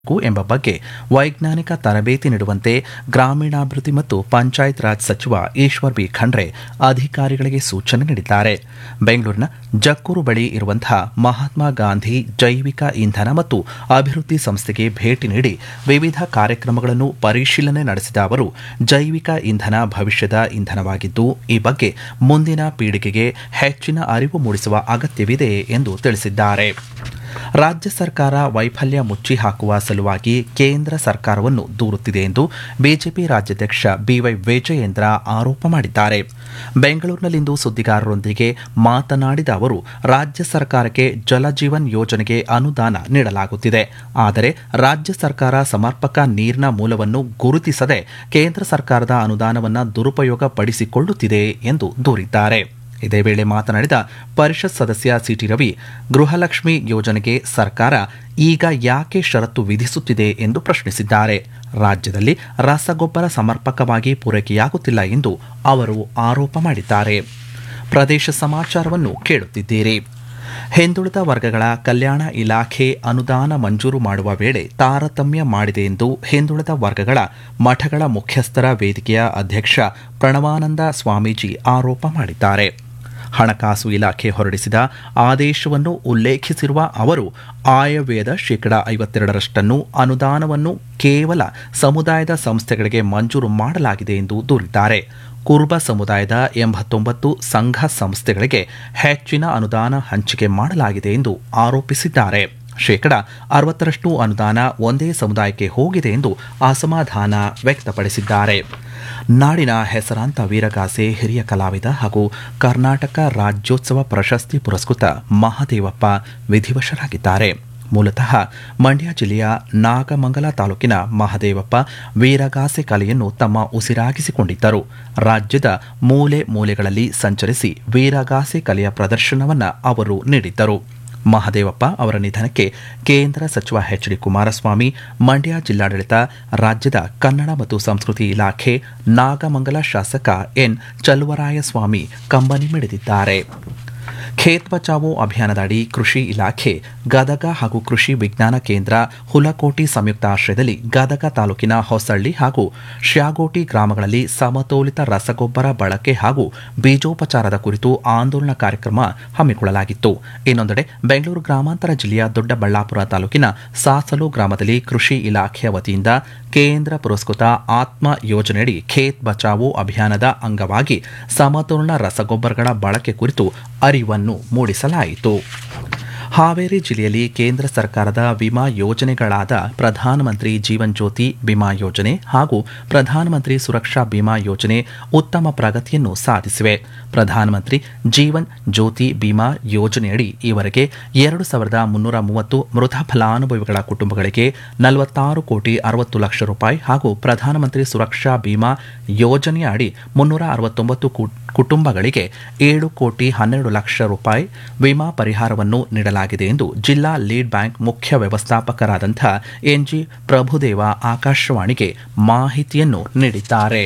ಎಂಬ ಬಗ್ಗೆ ವೈಜ್ಞಾನಿಕ ತರಬೇತಿ ನೀಡುವಂತೆ ಗ್ರಾಮೀಣಾಭಿವೃದ್ಧಿ ಮತ್ತು ಪಂಚಾಯತ್ ರಾಜ್ ಸಚಿವ ಈಶ್ವರ್ ಬಿ ಖಂಡ್ರೆ ಅಧಿಕಾರಿಗಳಿಗೆ ಸೂಚನೆ ನೀಡಿದ್ದಾರೆ ಬೆಂಗಳೂರಿನ ಜಕ್ಕೂರು ಬಳಿ ಇರುವಂತಹ ಮಹಾತ್ಮ ಗಾಂಧಿ ಜೈವಿಕ ಇಂಧನ ಮತ್ತು ಅಭಿವೃದ್ಧಿ ಸಂಸ್ಥೆಗೆ ಭೇಟಿ ನೀಡಿ ವಿವಿಧ ಕಾರ್ಯಕ್ರಮಗಳನ್ನು ಪರಿಶೀಲನೆ ನಡೆಸಿದ ಅವರು ಜೈವಿಕ ಇಂಧನ ಭವಿಷ್ಯದ ಇಂಧನವಾಗಿದ್ದು ಈ ಬಗ್ಗೆ ಮುಂದಿನ ಪೀಳಿಗೆಗೆ ಹೆಚ್ಚಿನ ಅರಿವು ಮೂಡಿಸುವ ಅಗತ್ಯವಿದೆ ಎಂದು ತಿಳಿಸಿದ್ದಾರೆ ರಾಜ್ಯ ಸರ್ಕಾರ ವೈಫಲ್ಯ ಮುಚ್ಚಿ ಹಾಕುವ ಸಲುವಾಗಿ ಕೇಂದ್ರ ಸರ್ಕಾರವನ್ನು ದೂರುತ್ತಿದೆ ಎಂದು ಬಿಜೆಪಿ ರಾಜ್ಯಾಧ್ಯಕ್ಷ ಬಿವೈ ವಿಜಯೇಂದ್ರ ಆರೋಪ ಮಾಡಿದ್ದಾರೆ ಬೆಂಗಳೂರಿನಲ್ಲಿಂದು ಸುದ್ದಿಗಾರರೊಂದಿಗೆ ಮಾತನಾಡಿದ ಅವರು ರಾಜ್ಯ ಸರ್ಕಾರಕ್ಕೆ ಜಲಜೀವನ್ ಯೋಜನೆಗೆ ಅನುದಾನ ನೀಡಲಾಗುತ್ತಿದೆ ಆದರೆ ರಾಜ್ಯ ಸರ್ಕಾರ ಸಮರ್ಪಕ ನೀರಿನ ಮೂಲವನ್ನು ಗುರುತಿಸದೆ ಕೇಂದ್ರ ಸರ್ಕಾರದ ಅನುದಾನವನ್ನು ದುರುಪಯೋಗ ಪಡಿಸಿಕೊಳ್ಳುತ್ತಿದೆ ಎಂದು ದೂರಿದ್ದಾರೆ ಇದೇ ವೇಳೆ ಮಾತನಾಡಿದ ಪರಿಷತ್ ಸದಸ್ಯ ಸಿಟಿ ರವಿ ಗೃಹಲಕ್ಷ್ಮಿ ಯೋಜನೆಗೆ ಸರ್ಕಾರ ಈಗ ಯಾಕೆ ಷರತ್ತು ವಿಧಿಸುತ್ತಿದೆ ಎಂದು ಪ್ರಶ್ನಿಸಿದ್ದಾರೆ ರಾಜ್ಯದಲ್ಲಿ ರಸಗೊಬ್ಬರ ಸಮರ್ಪಕವಾಗಿ ಪೂರೈಕೆಯಾಗುತ್ತಿಲ್ಲ ಎಂದು ಅವರು ಆರೋಪ ಮಾಡಿದ್ದಾರೆ ಪ್ರದೇಶ ಸಮಾಚಾರವನ್ನು ಕೇಳುತ್ತಿದ್ದೀರಿ ಹಿಂದುಳಿದ ವರ್ಗಗಳ ಕಲ್ಯಾಣ ಇಲಾಖೆ ಅನುದಾನ ಮಂಜೂರು ಮಾಡುವ ವೇಳೆ ತಾರತಮ್ಯ ಮಾಡಿದೆ ಎಂದು ಹಿಂದುಳಿದ ವರ್ಗಗಳ ಮಠಗಳ ಮುಖ್ಯಸ್ಥರ ವೇದಿಕೆಯ ಅಧ್ಯಕ್ಷ ಪ್ರಣವಾನಂದ ಸ್ವಾಮೀಜಿ ಆರೋಪ ಮಾಡಿದ್ದಾರೆ ಹಣಕಾಸು ಇಲಾಖೆ ಹೊರಡಿಸಿದ ಆದೇಶವನ್ನು ಉಲ್ಲೇಖಿಸಿರುವ ಅವರು ಆಯವ್ಯಯದ ಶೇಕಡಾ ಐವತ್ತೆರಡರಷ್ಟನ್ನು ಅನುದಾನವನ್ನು ಕೇವಲ ಸಮುದಾಯದ ಸಂಸ್ಥೆಗಳಿಗೆ ಮಂಜೂರು ಮಾಡಲಾಗಿದೆ ಎಂದು ದೂರಿದ್ದಾರೆ ಕುರುಬ ಸಮುದಾಯದ ಎಂಬತ್ತೊಂಬತ್ತು ಸಂಘ ಸಂಸ್ಥೆಗಳಿಗೆ ಹೆಚ್ಚಿನ ಅನುದಾನ ಹಂಚಿಕೆ ಮಾಡಲಾಗಿದೆ ಎಂದು ಆರೋಪಿಸಿದ್ದಾರೆ ಶೇಕಡ ಅರವತ್ತರಷ್ಟು ಅನುದಾನ ಒಂದೇ ಸಮುದಾಯಕ್ಕೆ ಹೋಗಿದೆ ಎಂದು ಅಸಮಾಧಾನ ವ್ಯಕ್ತಪಡಿಸಿದ್ದಾರೆ ನಾಡಿನ ಹೆಸರಾಂತ ವೀರಗಾಸೆ ಹಿರಿಯ ಕಲಾವಿದ ಹಾಗೂ ಕರ್ನಾಟಕ ರಾಜ್ಯೋತ್ಸವ ಪ್ರಶಸ್ತಿ ಪುರಸ್ಕೃತ ಮಹದೇವಪ್ಪ ವಿಧಿವಶರಾಗಿದ್ದಾರೆ ಮೂಲತಃ ಮಂಡ್ಯ ಜಿಲ್ಲೆಯ ನಾಗಮಂಗಲ ತಾಲೂಕಿನ ಮಹದೇವಪ್ಪ ವೀರಗಾಸೆ ಕಲೆಯನ್ನು ತಮ್ಮ ಉಸಿರಾಗಿಸಿಕೊಂಡಿದ್ದರು ರಾಜ್ಯದ ಮೂಲೆ ಮೂಲೆಗಳಲ್ಲಿ ಸಂಚರಿಸಿ ವೀರಗಾಸೆ ಕಲೆಯ ಪ್ರದರ್ಶನವನ್ನು ಅವರು ನೀಡಿದ್ದರು ಮಹದೇವಪ್ಪ ಅವರ ನಿಧನಕ್ಕೆ ಕೇಂದ್ರ ಸಚಿವ ಎಚ್ ಡಿ ಕುಮಾರಸ್ವಾಮಿ ಮಂಡ್ಯ ಜಿಲ್ಲಾಡಳಿತ ರಾಜ್ಯದ ಕನ್ನಡ ಮತ್ತು ಸಂಸ್ಕೃತಿ ಇಲಾಖೆ ನಾಗಮಂಗಲ ಶಾಸಕ ಎನ್ ಚಲುವರಾಯಸ್ವಾಮಿ ಕಂಬನಿ ಮಿಡಿದಿದ್ದಾರೆ ಖೇತ್ ಬಚಾವೋ ಅಭಿಯಾನದಡಿ ಕೃಷಿ ಇಲಾಖೆ ಗದಗ ಹಾಗೂ ಕೃಷಿ ವಿಜ್ಞಾನ ಕೇಂದ್ರ ಹುಲಕೋಟಿ ಸಂಯುಕ್ತಾಶ್ರಯದಲ್ಲಿ ಗದಗ ತಾಲೂಕಿನ ಹೊಸಳ್ಳಿ ಹಾಗೂ ಶ್ಯಾಗೋಟಿ ಗ್ರಾಮಗಳಲ್ಲಿ ಸಮತೋಲಿತ ರಸಗೊಬ್ಬರ ಬಳಕೆ ಹಾಗೂ ಬೀಜೋಪಚಾರದ ಕುರಿತು ಆಂದೋಲನ ಕಾರ್ಯಕ್ರಮ ಹಮ್ಮಿಕೊಳ್ಳಲಾಗಿತ್ತು ಇನ್ನೊಂದೆಡೆ ಬೆಂಗಳೂರು ಗ್ರಾಮಾಂತರ ಜಿಲ್ಲೆಯ ದೊಡ್ಡಬಳ್ಳಾಪುರ ತಾಲೂಕಿನ ಸಾಸಲು ಗ್ರಾಮದಲ್ಲಿ ಕೃಷಿ ಇಲಾಖೆಯ ವತಿಯಿಂದ ಕೇಂದ್ರ ಪುರಸ್ಕೃತ ಆತ್ಮ ಯೋಜನೆಯಡಿ ಖೇತ್ ಬಚಾವೋ ಅಭಿಯಾನದ ಅಂಗವಾಗಿ ಸಮತೋಲನ ರಸಗೊಬ್ಬರಗಳ ಬಳಕೆ ಕುರಿತು ಅರಿವನ್ನು ಮೂಡಿಸಲಾಯಿತು ಹಾವೇರಿ ಜಿಲ್ಲೆಯಲ್ಲಿ ಕೇಂದ್ರ ಸರ್ಕಾರದ ವಿಮಾ ಯೋಜನೆಗಳಾದ ಪ್ರಧಾನಮಂತ್ರಿ ಜೀವನ್ ಜ್ಯೋತಿ ವಿಮಾ ಯೋಜನೆ ಹಾಗೂ ಪ್ರಧಾನಮಂತ್ರಿ ಸುರಕ್ಷಾ ಬಿಮಾ ಯೋಜನೆ ಉತ್ತಮ ಪ್ರಗತಿಯನ್ನು ಸಾಧಿಸಿವೆ ಪ್ರಧಾನಮಂತ್ರಿ ಜೀವನ್ ಜ್ಯೋತಿ ಬಿಮಾ ಯೋಜನೆಯಡಿ ಈವರೆಗೆ ಎರಡು ಸಾವಿರದ ಮುನ್ನೂರ ಮೂವತ್ತು ಮೃತ ಫಲಾನುಭವಿಗಳ ಕುಟುಂಬಗಳಿಗೆ ನಲವತ್ತಾರು ಕೋಟಿ ಅರವತ್ತು ಲಕ್ಷ ರೂಪಾಯಿ ಹಾಗೂ ಪ್ರಧಾನಮಂತ್ರಿ ಸುರಕ್ಷಾ ಬಿಮಾ ಯೋಜನೆಯ ಅಡಿ ಮುನ್ನೂರ ಅರವತ್ತೊಂಬತ್ತು ಕುಟುಂಬಗಳಿಗೆ ಏಳು ಕೋಟಿ ಹನ್ನೆರಡು ಲಕ್ಷ ರೂಪಾಯಿ ವಿಮಾ ಪರಿಹಾರವನ್ನು ನೀಡಲಾಗಿದೆ ಎಂದು ಜಿಲ್ಲಾ ಲೀಡ್ ಬ್ಯಾಂಕ್ ಮುಖ್ಯ ವ್ಯವಸ್ಥಾಪಕರಾದಂಥ ಎನ್ಜಿ ಪ್ರಭುದೇವ ಆಕಾಶವಾಣಿಗೆ ಮಾಹಿತಿಯನ್ನು ನೀಡಿದ್ದಾರೆ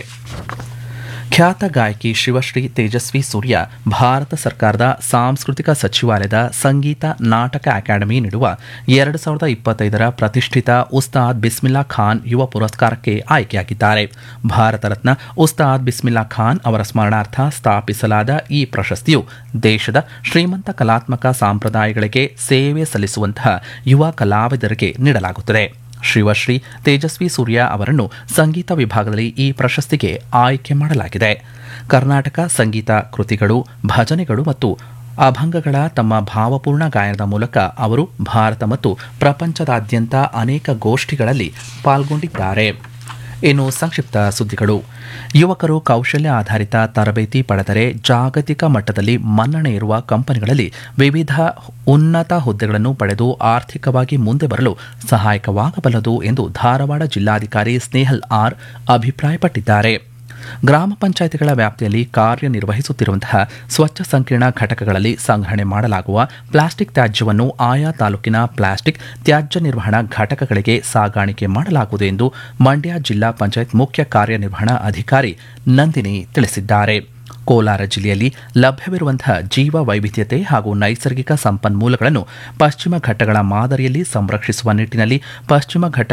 ಖ್ಯಾತ ಗಾಯಕಿ ಶಿವಶ್ರೀ ತೇಜಸ್ವಿ ಸೂರ್ಯ ಭಾರತ ಸರ್ಕಾರದ ಸಾಂಸ್ಕೃತಿಕ ಸಚಿವಾಲಯದ ಸಂಗೀತ ನಾಟಕ ಅಕಾಡೆಮಿ ನೀಡುವ ಎರಡು ಸಾವಿರದ ಇಪ್ಪತ್ತೈದರ ಪ್ರತಿಷ್ಠಿತ ಉಸ್ತಾದ್ ಬಿಸ್ಮಿಲ್ಲಾ ಖಾನ್ ಯುವ ಪುರಸ್ಕಾರಕ್ಕೆ ಆಯ್ಕೆಯಾಗಿದ್ದಾರೆ ಭಾರತ ರತ್ನ ಉಸ್ತಾದ್ ಬಿಸ್ಮಿಲ್ಲಾ ಖಾನ್ ಅವರ ಸ್ಮರಣಾರ್ಥ ಸ್ಥಾಪಿಸಲಾದ ಈ ಪ್ರಶಸ್ತಿಯು ದೇಶದ ಶ್ರೀಮಂತ ಕಲಾತ್ಮಕ ಸಂಪ್ರದಾಯಗಳಿಗೆ ಸೇವೆ ಸಲ್ಲಿಸುವಂತಹ ಯುವ ಕಲಾವಿದರಿಗೆ ನೀಡಲಾಗುತ್ತದೆ ಶಿವಶ್ರೀ ತೇಜಸ್ವಿ ಸೂರ್ಯ ಅವರನ್ನು ಸಂಗೀತ ವಿಭಾಗದಲ್ಲಿ ಈ ಪ್ರಶಸ್ತಿಗೆ ಆಯ್ಕೆ ಮಾಡಲಾಗಿದೆ ಕರ್ನಾಟಕ ಸಂಗೀತ ಕೃತಿಗಳು ಭಜನೆಗಳು ಮತ್ತು ಅಭಂಗಗಳ ತಮ್ಮ ಭಾವಪೂರ್ಣ ಗಾಯನದ ಮೂಲಕ ಅವರು ಭಾರತ ಮತ್ತು ಪ್ರಪಂಚದಾದ್ಯಂತ ಅನೇಕ ಗೋಷ್ಠಿಗಳಲ್ಲಿ ಪಾಲ್ಗೊಂಡಿದ್ದಾರೆ ಇನ್ನು ಸಂಕ್ಷಿಪ್ತ ಸುದ್ದಿಗಳು ಯುವಕರು ಕೌಶಲ್ಯ ಆಧಾರಿತ ತರಬೇತಿ ಪಡೆದರೆ ಜಾಗತಿಕ ಮಟ್ಟದಲ್ಲಿ ಮನ್ನಣೆ ಇರುವ ಕಂಪನಿಗಳಲ್ಲಿ ವಿವಿಧ ಉನ್ನತ ಹುದ್ದೆಗಳನ್ನು ಪಡೆದು ಆರ್ಥಿಕವಾಗಿ ಮುಂದೆ ಬರಲು ಸಹಾಯಕವಾಗಬಲ್ಲದು ಎಂದು ಧಾರವಾಡ ಜಿಲ್ಲಾಧಿಕಾರಿ ಸ್ನೇಹಲ್ ಆರ್ ಅಭಿಪ್ರಾಯಪಟ್ಟಿದ್ದಾರೆ ಗ್ರಾಮ ಪಂಚಾಯಿತಿಗಳ ವ್ಯಾಪ್ತಿಯಲ್ಲಿ ಕಾರ್ಯನಿರ್ವಹಿಸುತ್ತಿರುವಂತಹ ಸ್ವಚ್ಛ ಸಂಕೀರ್ಣ ಘಟಕಗಳಲ್ಲಿ ಸಂಗ್ರಹಣೆ ಮಾಡಲಾಗುವ ಪ್ಲಾಸ್ಟಿಕ್ ತ್ಯಾಜ್ಯವನ್ನು ಆಯಾ ತಾಲೂಕಿನ ಪ್ಲಾಸ್ಟಿಕ್ ತ್ಯಾಜ್ಯ ನಿರ್ವಹಣಾ ಘಟಕಗಳಿಗೆ ಸಾಗಾಣಿಕೆ ಮಾಡಲಾಗುವುದು ಎಂದು ಮಂಡ್ಯ ಜಿಲ್ಲಾ ಪಂಚಾಯತ್ ಮುಖ್ಯ ಕಾರ್ಯನಿರ್ವಹಣಾ ಅಧಿಕಾರಿ ನಂದಿನಿ ತಿಳಿಸಿದ್ದಾರೆ ಕೋಲಾರ ಜಿಲ್ಲೆಯಲ್ಲಿ ಲಭ್ಯವಿರುವಂತಹ ಜೀವ ವೈವಿಧ್ಯತೆ ಹಾಗೂ ನೈಸರ್ಗಿಕ ಸಂಪನ್ಮೂಲಗಳನ್ನು ಪಶ್ಚಿಮ ಘಟ್ಟಗಳ ಮಾದರಿಯಲ್ಲಿ ಸಂರಕ್ಷಿಸುವ ನಿಟ್ಟಿನಲ್ಲಿ ಪಶ್ಚಿಮ ಘಟ್ಟ